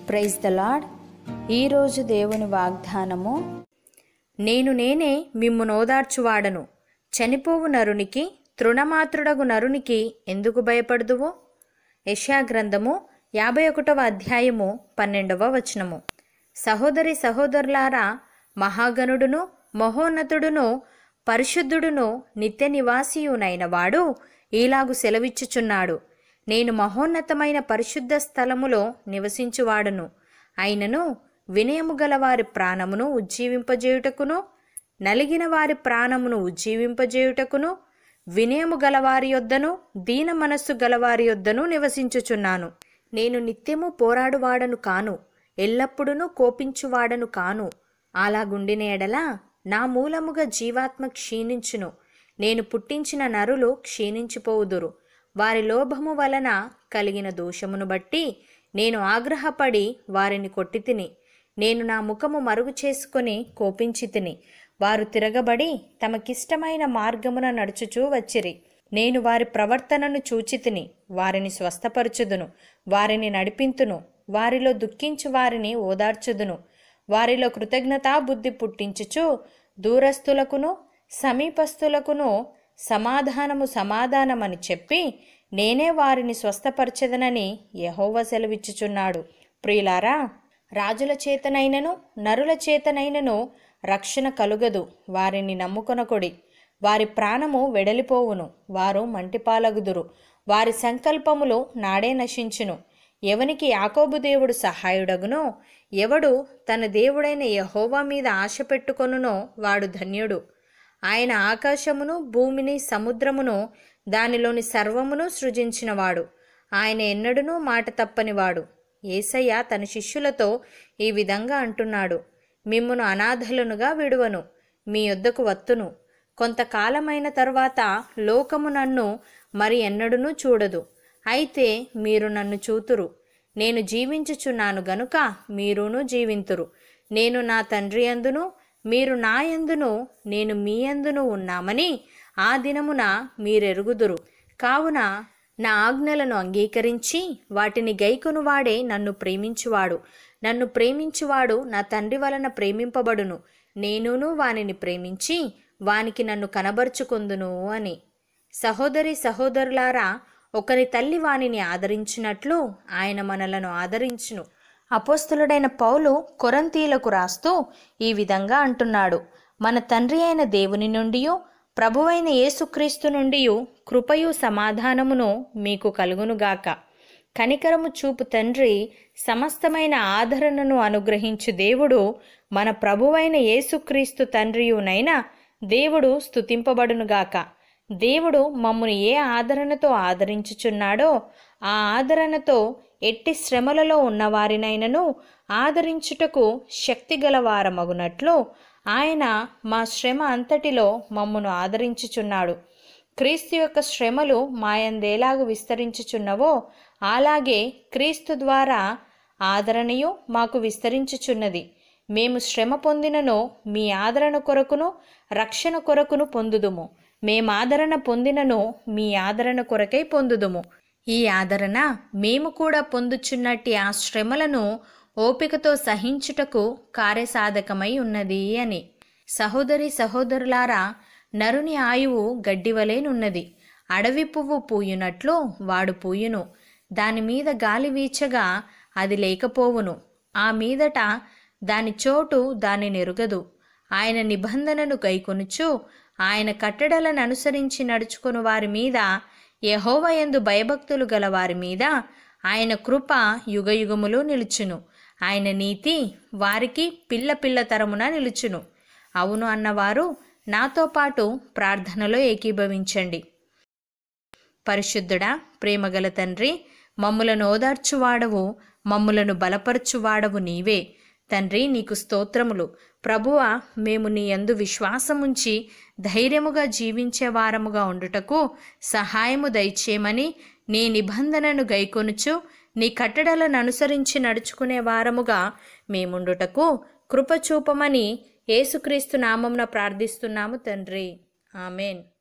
praise the lord ఈరోజు దేవుని వాగ్దానము నేను నేనే మిమ్ము నోదార్చువాడను చనిపోవు నరునికి తృణమాత్రుడగు నరునికి ఎందుకు భయపడుదువు యెషయా గ్రంథము యాభై ఒకటవ అధ్యాయము పన్నెండవ వచనము సహోదరి సహోదరులారా మహాగణుడును మహోన్నతుడును పరిశుద్ధుడును నిత్య నివాసియునైన వాడు ఈలాగు సెలవిచ్చుచున్నాడు నేను మహోన్నతమైన పరిశుద్ధ స్థలములో నివసించువాడను అయినను వినయము గల వారి ప్రాణమును ఉజ్జీవింపజేయుటకును నలిగిన వారి ప్రాణమును ఉజ్జీవింపజేయుటకును వినయము గలవారి యొద్దను దీన మనస్సు గలవారి యొద్దను నివసించుచున్నాను నేను నిత్యము పోరాడువాడను కాను ఎల్లప్పుడూ కోపించువాడను కాను అలాగుండిన ఎడల నా మూలముగా జీవాత్మ క్షీణించును నేను పుట్టించిన నరులు క్షీణించిపోవుదురు వారి లోభము వలన కలిగిన దోషమును బట్టి నేను ఆగ్రహపడి వారిని కొట్టి తిని నేను నా ముఖము మరుగు చేసుకొని కోపించి తిని వారు తిరగబడి తమకిష్టమైన మార్గమున నడుచుచూ వచ్చిరి నేను వారి ప్రవర్తనను చూచి తిని వారిని స్వస్థపరచుదును వారిని నడిపింతును వారిలో దుఃఖించు వారిని ఓదార్చుదును వారిలో కృతజ్ఞతా బుద్ధి పుట్టించుచు దూరస్తులకును సమీపస్తులకును సమాధానము సమాధానమని చెప్పి నేనే వారిని స్వస్థపరచెదనని యహోవ సెలవిచ్చుచున్నాడు ప్రియులారా రాజుల చేతనైనను నరుల చేతనైనను రక్షణ కలుగదు వారిని నమ్ముకొనకొడి వారి ప్రాణము వెడలిపోవును వారు మంటిపాలగుదురు వారి సంకల్పములు నాడే నశించును ఎవనికి యాకోబు దేవుడు సహాయుడగునో ఎవడు తన దేవుడైన యహోవా మీద ఆశ పెట్టుకొనునో వాడు ధన్యుడు ఆయన ఆకాశమును భూమిని సముద్రమును దానిలోని సర్వమును సృజించినవాడు ఆయన ఎన్నడూనూ మాట తప్పనివాడు ఏసయ్య తన శిష్యులతో ఈ విధంగా అంటున్నాడు మిమ్మును అనాథలునుగా విడువను మీ యొద్దకు వత్తును కొంతకాలమైన తరువాత లోకము నన్ను మరి ఎన్నడూనూ చూడదు అయితే మీరు నన్ను చూతురు నేను జీవించుచున్నాను గనుక మీరును జీవింతురు నేను నా తండ్రి అందును మీరు నా యందును నేను మీ యందును ఉన్నామని ఆ దినమున మీరెరుగుదురు కావున నా ఆజ్ఞలను అంగీకరించి వాటిని గైకొనువాడే నన్ను ప్రేమించువాడు నన్ను ప్రేమించువాడు నా తండ్రి వలన ప్రేమింపబడును నేనును వానిని ప్రేమించి వానికి నన్ను కనబరుచుకొందును అని సహోదరి సహోదరులారా ఒకరి తల్లి వానిని ఆదరించినట్లు ఆయన మనలను ఆదరించును అపోస్తులుడైన పౌలు కొరంతీలకు రాస్తూ ఈ విధంగా అంటున్నాడు మన తండ్రి అయిన దేవుని నుండి ప్రభువైన యేసుక్రీస్తు నుండి కృపయు సమాధానమును మీకు కలుగునుగాక కనికరము చూపు తండ్రి సమస్తమైన ఆదరణను అనుగ్రహించు దేవుడు మన ప్రభువైన యేసుక్రీస్తు తండ్రియునైన దేవుడు స్తుతింపబడునుగాక దేవుడు మమ్మును ఏ ఆదరణతో ఆదరించుచున్నాడో ఆ ఆదరణతో ఎట్టి శ్రమలలో ఉన్నవారినైనను ఆదరించుటకు శక్తిగల వారమగునట్లు ఆయన మా శ్రమ అంతటిలో మమ్మును ఆదరించుచున్నాడు క్రీస్తు యొక్క శ్రమలు మాయందేలాగు విస్తరించుచున్నవో అలాగే క్రీస్తు ద్వారా ఆదరణయు మాకు విస్తరించుచున్నది మేము శ్రమ పొందినను మీ ఆదరణ కొరకును రక్షణ కొరకును పొందుదుము మేమాదరణ పొందినను మీ ఆదరణ కొరకై పొందుదుము ఈ ఆదరణ మేము కూడా పొందుచున్నట్టి ఆ శ్రమలను ఓపికతో సహించుటకు కార్యసాధకమై ఉన్నది అని సహోదరి సహోదరులారా నరుని ఆయువు గడ్డివలేనున్నది అడవి పువ్వు పూయునట్లు వాడు పూయును దాని మీద గాలి వీచగా అది లేకపోవును ఆ మీదట దాని చోటు దాని నెరుగదు ఆయన నిబంధనను గైకొనుచు ఆయన కట్టడలను అనుసరించి నడుచుకుని వారి మీద యహోవయందు భయభక్తులు గల వారి మీద ఆయన కృప యుగయుగములు నిలుచును ఆయన నీతి వారికి పిల్ల పిల్ల తరమున నిలుచును అవును అన్నవారు నాతో పాటు ప్రార్థనలో ఏకీభవించండి పరిశుద్ధుడా ప్రేమగల తండ్రి మమ్ములను ఓదార్చువాడవు మమ్ములను బలపరచువాడవు నీవే తండ్రి నీకు స్తోత్రములు ప్రభువ మేము నీ యందు విశ్వాసముంచి ధైర్యముగా జీవించే వారముగా ఉండుటకు సహాయము దయచేయమని నీ నిబంధనను గైకొనుచు నీ కట్టడలను అనుసరించి నడుచుకునే వారముగా మేముండుటకు కృపచూపమని యేసుక్రీస్తు నామమున ప్రార్థిస్తున్నాము తండ్రి ఆమెన్